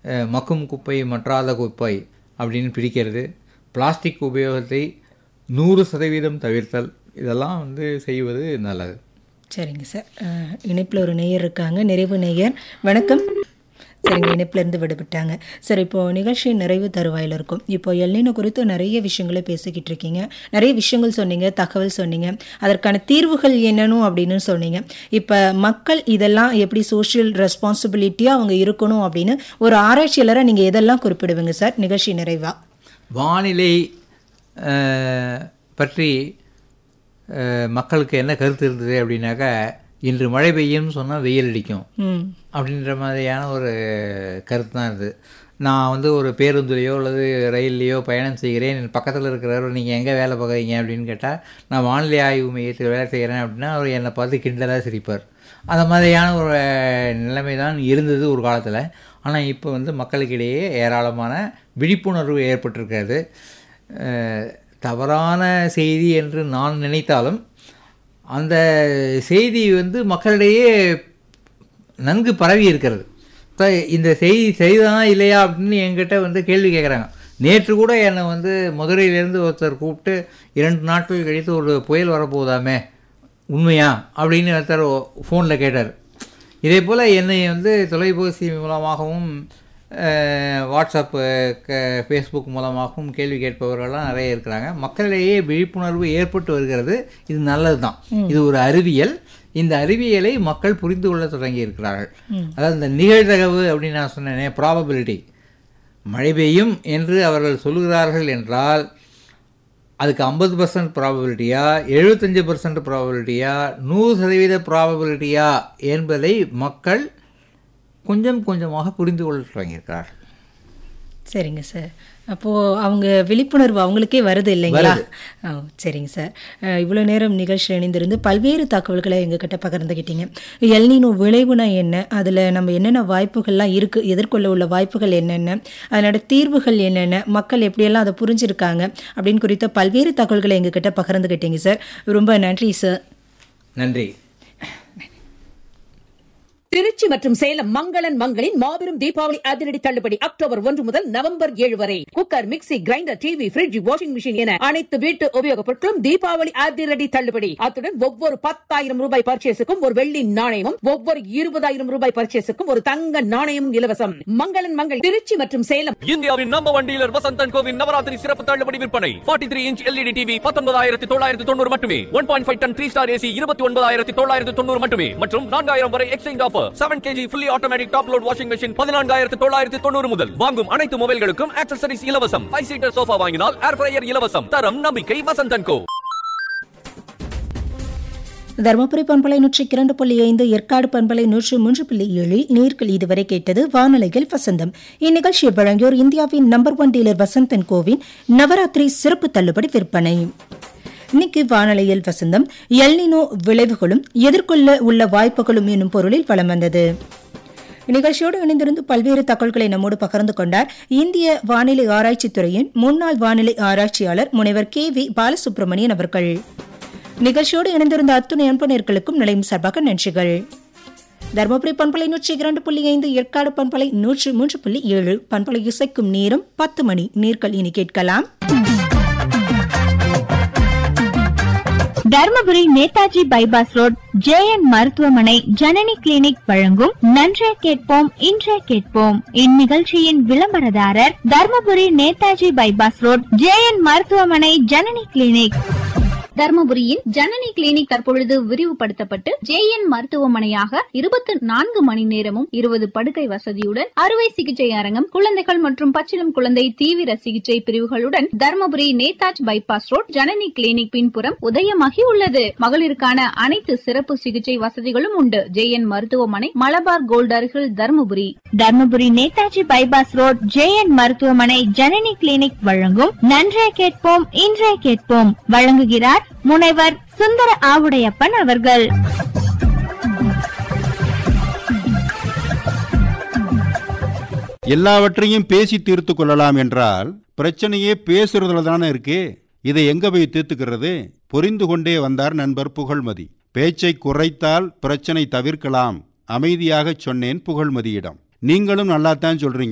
அஹ், மக்கும் குப்பை மற்றாத குப்பை அப்படின்னு பிரிக்கிறது பிளாஸ்டிக் உபயோகத்தை நூறு சதவீதம் தவிர்த்தல் இதெல்லாம் வந்து செய்வது நல்லது சரிங்க சார் இணைப்பில் ஒரு நேயர் இருக்காங்க நிறைவு நேயர் வணக்கம் சரிங்க இணைப்புல இருந்து விடுபட்டாங்க சார் இப்போ நிகழ்ச்சி நிறைவு தருவாயில் இருக்கும் இப்போ எல்லினோ குறித்து நிறைய விஷயங்களை பேசிக்கிட்டு இருக்கீங்க நிறைய விஷயங்கள் சொன்னீங்க தகவல் சொன்னீங்க அதற்கான தீர்வுகள் என்னன்னு அப்படின்னு சொன்னீங்க இப்போ மக்கள் இதெல்லாம் எப்படி சோஷியல் ரெஸ்பான்சிபிலிட்டியாக அவங்க இருக்கணும் அப்படின்னு ஒரு ஆராய்ச்சியாளராக நீங்கள் எதெல்லாம் குறிப்பிடுவீங்க சார் நிகழ்ச்சி நிறைவா வானிலை அஹ், பற்றி அஹ், மக்களுக்கு என்ன கருத்து இருந்தது அப்படின்னாக்கா இன்று மழை பெய்யும்னு சொன்னால் வெயில் அடிக்கும் ம் அப்படின்ற மாதிரியான ஒரு கருத்து தான் இருந்தது நான் வந்து ஒரு பேருந்துலையோ அல்லது ரயில்லையோ பயணம் செய்கிறேன் என் பக்கத்தில் இருக்கிறவர் நீங்கள் எங்கே வேலை பார்க்குறீங்க அப்படின்னு கேட்டால் நான் வானிலை ஆய்வு மையத்தில் வேலை செய்கிறேன் அப்படின்னா அவர் என்னை பார்த்து கிண்டலாக சிரிப்பார் அந்த மாதிரியான ஒரு நிலைமை தான் இருந்தது ஒரு காலத்தில் ஆனால் இப்போ வந்து மக்களுக்கிடையே ஏராளமான விழிப்புணர்வு ஏற்பட்டிருக்கிறது அஹ், தவறான செய்தி என்று நான் நினைத்தாலும் அந்த செய்தி வந்து மக்களிடையே நன்கு பரவி இருக்கிறது இப்போ இந்த செய்தி சரிதானா இல்லையா அப்படின்னு என்கிட்ட வந்து கேள்வி கேட்குறாங்க நேற்று கூட என்னை வந்து மதுரையிலேருந்து ஒருத்தர் கூப்பிட்டு இரண்டு நாட்கள் கழித்து ஒரு புயல் வரப்போகுதாமே உண்மையா அப்படின்னு ஒருத்தர் ஃபோனில் கேட்டார் இதே போல் என்னை வந்து தொலைபேசி மூலமாகவும் அஹ், வாட்ஸ்அப் க- ஃபேஸ்புக் மூலமாகவும் கேள்வி கேட்பவர்கள்லாம் நிறைய இருக்கிறாங்க மக்களிடையே விழிப்புணர்வு ஏற்பட்டு வருகிறது இது நல்லது தான் இது ஒரு அறிவியல் இந்த அறிவியலை மக்கள் புரிந்து கொள்ள தொடங்கி இருக்கிறார்கள் அதாவது இந்த நிகழ்தகவு அப்படின்னு நான் சொன்னேனே ப்ராபபிலிட்டி மழை பெய்யும் என்று அவர்கள் சொல்லுகிறார்கள் என்றால் அதுக்கு ஐம்பது பர்சன்ட் ப்ராபபிலிட்டியா எழுபத்தஞ்சு பர்சன்ட் ப்ராபபிலிட்டியா நூறு சதவீத ப்ராபபிலிட்டியா என்பதை மக்கள் கொஞ்சம் கொஞ்சமாக புரிந்து கொள்ள தொடங்கியிருக்கிறார்கள் சரிங்க சார் அப்போது அவங்க விழிப்புணர்வு அவங்களுக்கே வருது இல்லைங்களா ஓ சரிங்க சார் அஹ், இவ்வளோ நேரம் நிகழ்ச்சி இணைந்திருந்து பல்வேறு தகவல்களை எங்ககிட்ட பகிர்ந்துக்கிட்டீங்க எல்னினோ விளைவுனா என்ன அதில் நம்ம என்னென்ன வாய்ப்புகள்லாம் இருக்குது எதிர்கொள்ள உள்ள வாய்ப்புகள் என்னென்ன அதனோட தீர்வுகள் என்னென்ன மக்கள் எப்படியெல்லாம் அதை புரிஞ்சிருக்காங்க அப்படின்னு குறித்த பல்வேறு தகவல்களை எங்ககிட்ட பகிர்ந்துக்கிட்டீங்க சார் ரொம்ப நன்றி சார் நன்றி திருச்சி மற்றும் சேலம் மங்களன் மங்களின் மாபெரும் தீபாவளி அதிரடி தள்ளுபடி அக்டோபர் ஒன்று முதல் நவம்பர் ஏழு வரை cooker mixie grinder TV fridge washing machine என அனைத்து வீட்டு உபயோகப் பொருட்களும் தீபாவளி அதிரடி தள்ளுபடி அத்துடன் ஒவ்வொரு பத்தாயிரம் ரூபாய் பர்ச்சேஸுக்கும் ஒரு வெள்ளி நாணயமும் ஒவ்வொரு இருபதாயிரம் ரூபாய் பர்ச்சேஸுக்கும் ஒரு தங்க நாணயமும் இலவசம் மங்களன் மங்கள் திருச்சி மற்றும் சேலம் இந்தியாவின் நம்பர் ஒன் டீலர் வசந்தன் கோவின் நவராத்திரி சிறப்பு தள்ளுபடி விற்பனை 43 த்ரீ இன்ச் எல்இடி டிவி பத்தொன்பதாயிரத்தி தொள்ளாயிரத்தி தொண்ணூறு மட்டுமே one point five ton three star AC இருபத்தி ஒன்பதாயிரத்தி தொள்ளாயிரத்தி தொண்ணூறு மட்டுமே மற்றும் நான்காயிரம் வரை exchange offer seven KG fully automatic top load washing machine பதினான்காயிரத்தி தொள்ளாயிரத்தி தொண்ணூறு முதல் வாங்கும் அனைத்து மொபைல்களுக்கும் ஆக்சசரிஸ் இலவசம் ஃபைவ் சீட்டர் சோஃபா வாங்கினால் ஏர் ஃப்ரையர் இலவசம் தரம் நம்பிக்கை வசந்தன் கோ தருமபுரி பண்பலை நூற்றி இரண்டு புள்ளி ஐந்து ஏற்காடு பண்பலை நூற்றி மூன்று புள்ளி ஏழில் நேர்கள் இதுவரை கேட்டது வானொலியில் வசந்தம் இந்நிகழ்ச்சியை வழங்கியோர் இந்தியாவின் நம்பர் ஒன் டீலர் வசந்தன் கோவின் நவராத்திரி சிறப்பு தள்ளுபடி விற்பனை இன்னைக்கு வானொலியில் வசந்தம் எல்னினோ விளைவுகளும் எதிர்கொள்ள உள்ள வாய்ப்புகளும் என்னும் பொருளில் வலம் வந்தது நிகழ்ச்சியோடு இணைந்திருந்து பல்வேறு தகவல்களை நம்மோடு பகிர்ந்து கொண்டார் இந்திய வானிலை ஆராய்ச்சித் துறையின் முன்னாள் வானிலை ஆராய்ச்சியாளர் முனைவர் கே வி பாலசுப்ரமணியன் அவர்கள் நிகழ்ச்சியோடு இணைந்திருந்த அத்துணை அன்பனர்களுக்கும் நிலையும் சார்பாக நன்றிகள் தருமபுரி பண்பலை நூற்றி இரண்டு புள்ளி ஐந்து ஏற்காடு பண்பலை நூற்றி மூன்று புள்ளி ஏழு பண்பலை இசைக்கும் நேரம் பத்து மணி நீர்கள் இனி கேட்கலாம் Dharmapuri Netaji bypass road JN மருத்துவமனை ஜனனி கிளினிக் வழங்கும் நன்றே கேட்போம் இன்றே கேட்போம் இந்நிகழ்ச்சியின் விளம்பரதாரர் Dharmapuri Netaji bypass road JN மருத்துவமனை ஜனனி கிளினிக் தர்மபுரியின் ஜனனி கிளினிக் தற்பொழுது விரிவுபடுத்தப்பட்டு ஜேஎன் மருத்துவமனையாக இருபத்தி நான்கு மணி நேரமும் இருபது படுக்கை வசதியுடன் அறுவை சிகிச்சை அரங்கம் குழந்தைகள் மற்றும் பச்சிளம் குழந்தை தீவிர சிகிச்சை பிரிவுகளுடன் Dharmapuri Netaji bypass road Janani clinic பின்புறம் உதயமாகி உள்ளது மகளிருக்கான அனைத்து சிறப்பு சிகிச்சை வசதிகளும் உண்டு ஜேஎன் மருத்துவமனை மலபார் கோல்ட் அருகில் Dharmapuri Dharmapuri Netaji bypass road JN மருத்துவமனை ஜனனி கிளினிக் வழங்கும் நன்றே கேட்போம் இன்றே கேட்போம் வழங்குகிறார் முனைவர் சுந்தர ஆவுடையப்பன் அவர்கள் எல்லாவற்றையும் பேசி தீர்த்து கொள்ளலாம் என்றால் பிரச்சனையே பேசுறதுல தானே இருக்கு இதை எங்க போய் தீர்த்துக்கிறது புரிந்து கொண்டே வந்தார் நண்பர் புகழ்மதி பேச்சை குறைத்தால் பிரச்சனை தவிர்க்கலாம் அமைதியாகச் சொன்னேன் புகழ்மதியிடம் நீங்களும் நல்லாத்தான் சொல்றீங்க